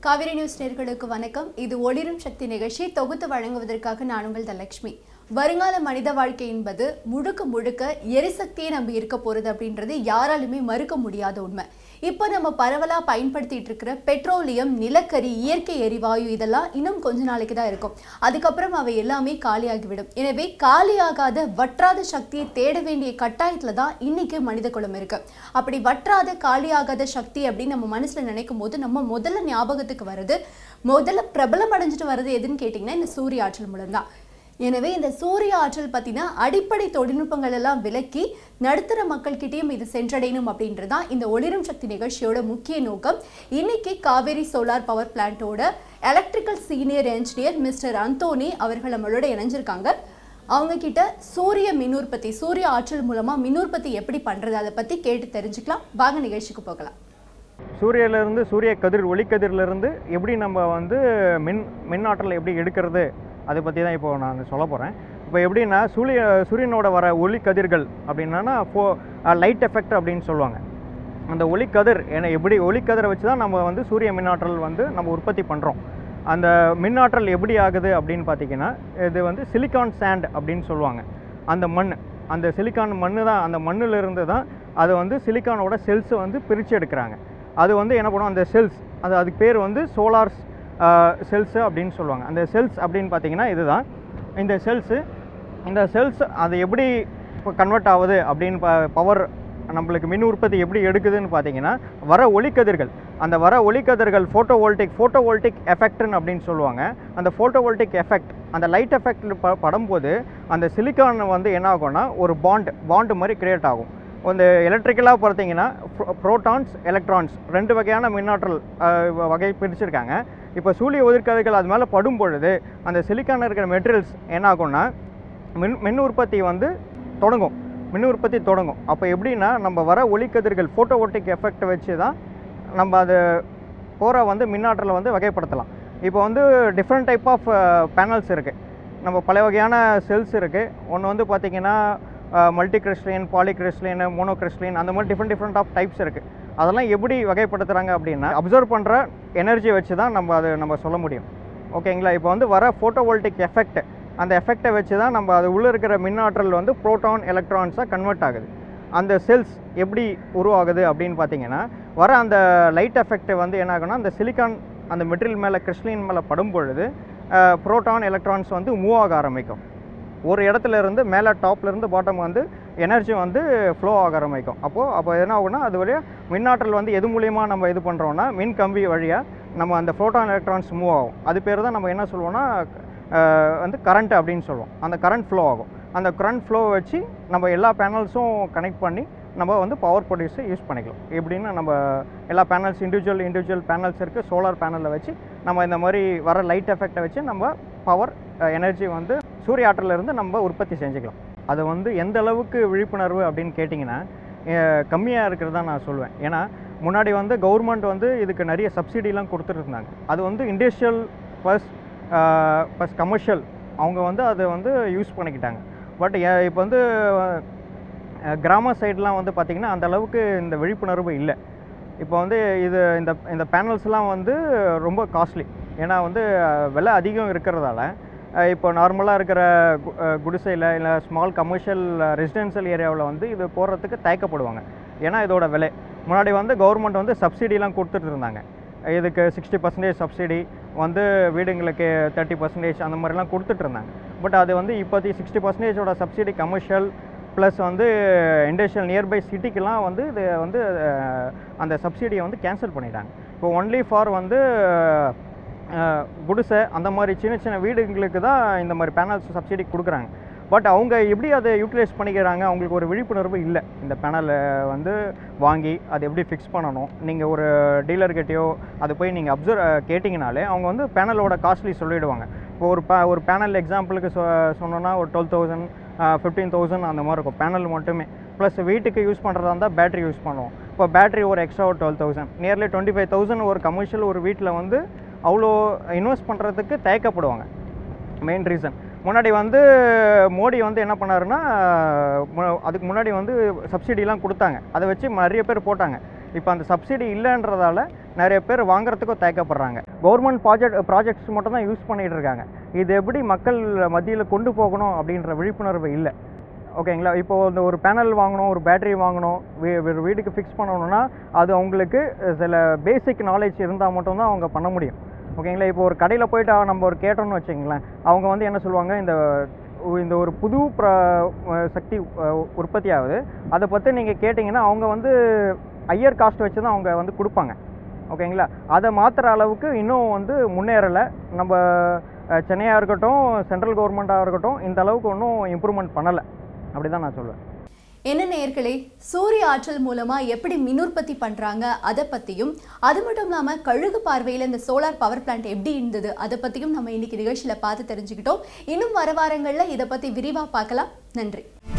Kaveri news நேர்களுக்கு வணக்கம் இது ஒளிரும் சக்தி நிகழ்ச்சி தொகுத்து வழங்குவதற்காக நான் உங்கள் தனலட்சுமி வருங்கால மனித வாழ்க்கை என்பது முழுக்க முழுக்க எரிசக்தியை நம்பி இருக்க போறது அப்படின்றது யாராலுமே மறுக்க முடியாத உண்மை இப்போ நம்ம பரவலா பயன்படுத்திட்டு இருக்கிற பெட்ரோலியம் நிலக்கரி இயற்கை எரிவாயு இதெல்லாம் இன்னும் கொஞ்ச நாளைக்கு தான் இருக்கும் அதுக்கப்புறம் அவை எல்லாமே காலியாகிவிடும் எனவே காலியாகாத வற்றாத சக்தியை தேட வேண்டிய கட்டாயத்துல தான் இன்னைக்கு மனித குலம் இருக்கு அப்படி வற்றாத காலியாகாத சக்தி அப்படின்னு நம்ம மனசுல நினைக்கும் போது நம்ம முதல்ல ஞாபகத்துக்கு வருது முதல்ல பிரபலம் அடைஞ்சிட்டு வர்றது எதுன்னு கேட்டிங்கன்னா இந்த சூரிய ஆற்றல் மூலம் தான் எனவே இந்த சூரிய ஆற்றல் பத்தின அடிப்படை தொழில்நுட்பங்கள் எல்லாம் விலக்கி நடுத்தர மக்கள்கிட்டயும் இது சென்றடையணும் அப்படின்றது தான் இந்த ஒளிரும் சக்தி நிகழ்ச்சியோட முக்கிய நோக்கம் இன்னைக்கு காவேரி சோலார் பவர் பிளான்ட்டோட electrical senior engineer mister Anthony அவர்கள் நம்மளோட இணைஞ்சிருக்காங்க அவங்க கிட்ட சூரிய மின் உற்பத்தி சூரிய ஆற்றல் மூலமா மின் உற்பத்தி எப்படி பண்றது அதை பத்தி கேட்டு தெரிஞ்சுக்கலாம் வாங்க நிகழ்ச்சிக்கு போகலாம் சூரியனிலிருந்து சூரிய கதிர் ஒளிக்கதிரிலிருந்து எப்படி நம்ம வந்து மின் மின் ஆற்றலை எப்படி எடுக்கிறது அதை பற்றி தான் இப்போ நான் சொல்ல போகிறேன் இப்போ எப்படின்னா சூரிய சூரியனோட வர ஒளி கதிர்கள் அப்படின்னா ஃபோ லைட் எஃபெக்ட் அப்படின்னு சொல்லுவாங்க அந்த ஒளிக்கதிர் ஏன்னா எப்படி ஒளிக்கதிரை வச்சு தான் நம்ம வந்து சூரிய மின்னாற்றல் வந்து நம்ம உற்பத்தி பண்ணுறோம் அந்த மின்னாற்றல் எப்படி ஆகுது அப்படின்னு பார்த்தீங்கன்னா இது வந்து சிலிக்கான் சாண்ட் அப்படின்னு சொல்லுவாங்க அந்த மண் அந்த சிலிக்கான் மண்ணு தான் அந்த மண்ணுல இருந்து தான் அது வந்து சிலிக்கானோட செல்ஸை வந்து பிரித்து எடுக்கிறாங்க அது வந்து என்ன பண்ணும் அந்த செல்ஸ் அது அதுக்கு பேர் வந்து சோலார் செல்ஸு அப்படின்னு சொல்லுவாங்க அந்த செல்ஸ் அப்படின்னு பார்த்தீங்கன்னா இதுதான் இந்த செல்ஸு இந்த செல்ஸ் அது எப்படி இப்போ கன்வெர்ட் ஆகுது அப்படின்னு பவர் நம்மளுக்கு மின் உற்பத்தி எப்படி எடுக்குதுன்னு பார்த்தீங்கன்னா வர ஒளிக்கதிர்கள் அந்த வர ஒளிக்கதிர்கள் ஃபோட்டோ வோல்டிக் ஃபோட்டோ வோல்டிக் எஃபெக்ட்னு அப்படின்னு சொல்லுவாங்க அந்த ஃபோட்டோ வோல்டிக் எஃபெக்ட் அந்த லைட் எஃபெக்ட் ப படும்போது அந்த சிலிக்கான் வந்து என்ன ஆகும்னா ஒரு பாண்ட் பாண்டு மாதிரி கிரியேட் ஆகும் இந்த எலக்ட்ரிக்கலாக பார்த்தீங்கன்னா ப்ரோட்டான்ஸ் எலக்ட்ரான்ஸ் ரெண்டு வகையான மின்னாற்றல் அஹ், வகை பிரிச்சிருக்காங்க இப்போ சூரிய ஒதிர்கதிர்கள் அது மேலே படும் பொழுது அந்த சிலிக்கானில் இருக்கிற மெட்டீரியல்ஸ் என்ன ஆகும்னா மின் மின் உற்பத்தி வந்து தொடங்கும் மின் உற்பத்தி தொடங்கும் அப்போ எப்படின்னா நம்ம வர ஒளிக்கதிர்கள் ஃபோட்டோ ஓட்டிக் எஃபெக்ட் வச்சு தான் நம்ம அது போகிற வந்து மின்னாற்றலை வந்து வகைப்படுத்தலாம் இப்போ வந்து டிஃப்ரெண்ட் டைப் ஆஃப் பேனல்ஸ் இருக்குது நம்ம பல வகையான செல்ஸ் இருக்குது ஒன்று வந்து பார்த்திங்கன்னா multi crystalline poly crystalline mono crystalline அந்த மாதிரி டிஃப்ரெண்ட் டிஃப்ரெண்ட் ஆஃப் டைப்ஸ் இருக்குது அதெல்லாம் எப்படி வகைப்படுத்துகிறாங்க அப்படின்னா அப்சர்வ் பண்ணுற எனர்ஜி வச்சு தான் நம்ம அது நம்ம சொல்ல முடியும் ஓகேங்களா இப்போ வந்து வர ஃபோட்டோ வோல்டிக் எஃபெக்ட் அந்த எஃபெக்டை வச்சு தான் நம்ம அது உள்ளே இருக்கிற மின்னாற்றல் வந்து புரோட்டான் எலக்ட்ரான்ஸாக கன்வெர்ட் ஆகுது அந்த செல்ஸ் எப்படி உருவாகுது அப்படின்னு பார்த்தீங்கன்னா வர அந்த லைட் எஃபெக்ட் வந்து என்ன ஆகும்னா அந்த சிலிக்கான் அந்த மெட்டீரியல் மேலே கிறிஸ்டலின் மேலே படும் பொழுது புரோட்டான் எலக்ட்ரான்ஸ் வந்து மூவ் ஆக ஆரம்பிக்கும் ஒரு இடத்துல இருந்து மேலே டாப்ல இருந்து பாட்டம் வந்து எனர்ஜி வந்து ஃப்ளோ ஆக ஆரம்பிக்கும் அப்போது அப்போ என்ன ஆகும்னா அது வழியாக மின்னாற்றல் வந்து எது மூலியமா நம்ம இது பண்ணுறோன்னா மின் கம்பி வழியாக நம்ம அந்த புரோட்டான் எலக்ட்ரான்ஸ் மூவ் ஆகும் அது பேர் தான் நம்ம என்ன சொல்லுவோம்னா அஹ், வந்து கரண்ட் அப்படின்னு சொல்லுவோம் அந்த கரண்ட் ஃப்ளோ ஆகும் அந்த கரண்ட் ஃப்ளோ வச்சு நம்ம எல்லா பேனல்ஸும் கனெக்ட் பண்ணி நம்ம வந்து பவர் ப்ரொடியூஸை யூஸ் பண்ணிக்கலாம் எப்படின்னா நம்ம எல்லா பேனல்ஸ் இண்டிவிஜுவல் இண்டிவிஜுவல் பேனல்ஸ் இருக்குது சோலார் பேனலில் வச்சு நம்ம இந்த மாதிரி வர லைட் எஃபெக்டை வச்சு நம்ம பவர் எனர்ஜி வந்து சூரிய ஆற்றல்ல இருந்து நம்ம உற்பத்தி செஞ்சுக்கலாம் அது வந்து எந்த அளவுக்கு விழிப்புணர்வு அப்படின்னு கேட்டிங்கன்னா கம்மியாக இருக்கிறதா நான் சொல்லுவேன் ஏன்னா முன்னாடி வந்து கவர்மெண்ட் வந்து இதுக்கு நிறைய சப்சிடிலாம் கொடுத்துட்டு இருந்தாங்க அது வந்து இண்டஸ்ட்ரியல் ப்ளஸ் ப்ளஸ் கமர்ஷியல் அவங்க வந்து அதை வந்து யூஸ் பண்ணிக்கிட்டாங்க பட் இப்போ வந்து அஹ், கிராம சைட்லாம் வந்து பார்த்திங்கன்னா அந்த அளவுக்கு இந்த விழிப்புணர்வு இல்லை இப்போ வந்து இது இந்த இந்த பேனல்ஸ்லாம் வந்து ரொம்ப காஸ்ட்லி ஏன்னா வந்து அஹ், விலை அதிகம் இருக்கிறதால அஹ், இப்போ நார்மலாக இருக்கிற கு- அஹ், குடிசையில் இல்லை ஸ்மால் கமர்ஷியல் ரெசிடென்ஷியல் ஏரியாவில் வந்து இது போடுறதுக்கு தயக்கப்படுவாங்க ஏன்னா இதோட விலை முன்னாடி வந்து கவர்மெண்ட் வந்து சப்சிடிலாம் கொடுத்துட்டு இருந்தாங்க இதுக்கு சிக்ஸ்டி பர்சன்டேஜ் சப்சிடி வந்து வீடுங்களுக்கு தேர்ட்டி பர்சன்டேஜ் அந்த மாதிரிலாம் கொடுத்துட்டு இருந்தாங்க பட் அது வந்து இப்போதைக்கு சிக்ஸ்டி பர்சன்டேஜோட சப்சிடி கமர்ஷியல் ப்ளஸ் வந்து இண்டஸ்ட்ரியல் நியர்பை சிட்டிக்கெலாம் வந்து இது வந்து அஹ், அந்த சப்சிடியை வந்து கேன்சல் பண்ணிட்டாங்க இப்போ ஒன்லி ஃபார் வந்து அஹ், குடிசை அந்த மாதிரி சின்ன சின்ன வீடுங்களுக்கு தான் இந்த மாதிரி பேனல்ஸ் சப்சிடி கொடுக்குறாங்க பட் அவங்க எப்படி அதை யூட்டிலைஸ் பண்ணிக்கிறாங்க அவங்களுக்கு ஒரு விழிப்புணர்வு இல்லை இந்த பேனலை வந்து வாங்கி அதை எப்படி ஃபிக்ஸ் பண்ணணும் நீங்கள் ஒரு டீலர்கிட்டயோ அதை போய் நீங்கள் அப்சர்வ் கேட்டிங்கனாலே அவங்க வந்து பேனலோட காஸ்ட்லி சொல்லிடுவாங்க இப்போ ஒரு பே ஒரு பேனல் எக்ஸாம்பிளுக்கு சொ சொன்னோன்னா ஒரு டுவெல் தௌசண்ட் ஃபிஃப்டீன் தௌசண்ட் அந்த மாதிரி இருக்கும் பேனல் மட்டுமே ப்ளஸ் வீட்டுக்கு யூஸ் பண்ணுறதா இருந்தால் பேட்டரி யூஸ் பண்ணுவோம் இப்போ பேட்டரி ஒரு எக்ஸ்ட்ரா ஒரு twelve thousand nearly twenty five thousand ஒரு கமர்ஷியல் ஒரு வீட்டில் வந்து அவ்வளோ இன்வெஸ்ட் பண்ணுறதுக்கு தயக்கப்படுவாங்க மெயின் ரீசன் முன்னாடி வந்து மோடி வந்து என்ன பண்ணாருன்னா மு- அதுக்கு முன்னாடி வந்து சப்சிடிலாம் கொடுத்தாங்க அதை வச்சு நிறைய பேர் போட்டாங்க இப்போ அந்த சப்சிடி இல்லைன்றதால நிறைய பேர் வாங்குறதுக்கும் தயக்கப்படுறாங்க கவர்மெண்ட் ப்ராஜெக்ட் ப்ராஜெக்ட்ஸ் மட்டும் தான் யூஸ் பண்ணிகிட்டு இருக்காங்க இது எப்படி மக்கள் மத்தியில் கொண்டு போகணும் அப்படின்ற விழிப்புணர்வு இல்லை ஓகேங்களா இப்போ இந்த ஒரு பேனல் வாங்கணும் ஒரு பேட்டரி வாங்கணும் வீ ஒரு வீட்டுக்கு ஃபிக்ஸ் பண்ணணும்னா அது அவங்களுக்கு சில பேசிக் நாலேஜ் இருந்தால் மட்டும்தான் அவங்க பண்ண முடியும் ஓகேங்களா இப்போ ஒரு கடையில் போயிட்டு அவ- நம்ம ஒரு கேட்டோம்னு வச்சுங்களேன் அவங்க வந்து என்ன சொல்லுவாங்க இந்த இந்த ஒரு புது ப்ர சக்தி அஹ், உற்பத்தி ஆகுது அதை பற்றி நீங்கள் கேட்டிங்கன்னா அவங்க வந்து ஹையர் காஸ்ட் வச்சு தான் அவங்க வந்து கொடுப்பாங்க ஓகேங்களா அதை மாற்றுற அளவுக்கு இன்னும் வந்து முன்னேறலை நம்ம அஹ், சென்னையாக இருக்கட்டும் சென்ட்ரல் கவர்மெண்ட்டாக இருக்கட்டும் இந்த அளவுக்கு ஒன்றும் இம்ப்ரூவ்மெண்ட் பண்ணலை அப்படி தான் நான் சொல்லுவேன் என்ன நேயர்களே சூரிய ஆற்றல் மூலமா எப்படி மின் உற்பத்தி பண்றாங்க அதை பத்தியும் அது மட்டும் இல்லாம கழுகு பார்வையில இந்த சோலார் பவர் பிளான்ட் எப்படி இருந்தது அதை பத்தியும் நம்ம இன்னைக்கு நிகழ்ச்சியில பார்த்து தெரிஞ்சுக்கிட்டோம் இன்னும் வர வாரங்கள்ல இதை பத்தி விரிவா பார்க்கலாம் நன்றி